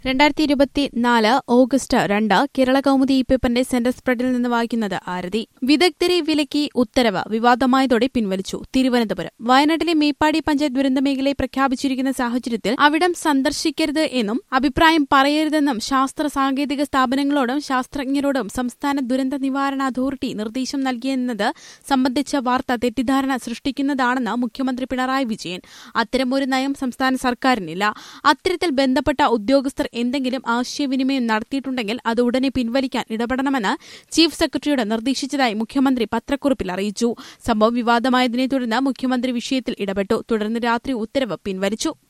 രണ്ടായിരത്തി ഇരുപത്തിനാല് ഓഗസ്റ്റ് രണ്ട് കേരള കൗമുദി ഈ പേപ്പറിന്റെ സെന്റർ സ്പ്രെഡിൽ നിന്ന് വായിക്കുന്നത് ആരതി വിദഗ്ധരെ വിലക്കി ഉത്തരവ് വിവാദമായതോടെ പിൻവലിച്ചു തിരുവനന്തപുരം വയനാട്ടിലെ മേപ്പാടി പഞ്ചായത്ത് ദുരന്ത മേഖലയെ പ്രഖ്യാപിച്ചിരിക്കുന്ന സാഹചര്യത്തിൽ അവിടം സന്ദർശിക്കരുത് എന്നും അഭിപ്രായം പറയരുതെന്നും ശാസ്ത്ര സാങ്കേതിക സ്ഥാപനങ്ങളോടും ശാസ്ത്രജ്ഞരോടും സംസ്ഥാന ദുരന്ത നിവാരണ അതോറിറ്റി നിർദ്ദേശം നൽകിയെന്നത് സംബന്ധിച്ച വാർത്ത തെറ്റിദ്ധാരണ സൃഷ്ടിക്കുന്നതാണെന്ന് മുഖ്യമന്ത്രി പിണറായി വിജയൻ അത്തരമൊരു നയം സംസ്ഥാന സർക്കാരിനില്ല അത്തരത്തിൽ ബന്ധപ്പെട്ട ഉദ്യോഗസ്ഥർ എന്തെങ്കിലും ആശയവിനിമയം നടത്തിയിട്ടുണ്ടെങ്കിൽ അത് ഉടനെ പിൻവലിക്കാൻ ഇടപെടണമെന്ന് ചീഫ് സെക്രട്ടറിയോട് നിർദ്ദേശിച്ചതായി മുഖ്യമന്ത്രി പത്രക്കുറിപ്പിൽ അറിയിച്ചു സംഭവം വിവാദമായതിനെ തുടർന്ന് മുഖ്യമന്ത്രി വിഷയത്തിൽ ഇടപെട്ടു തുടർന്ന് രാത്രി ഉത്തരവ് പിൻവലിച്ചു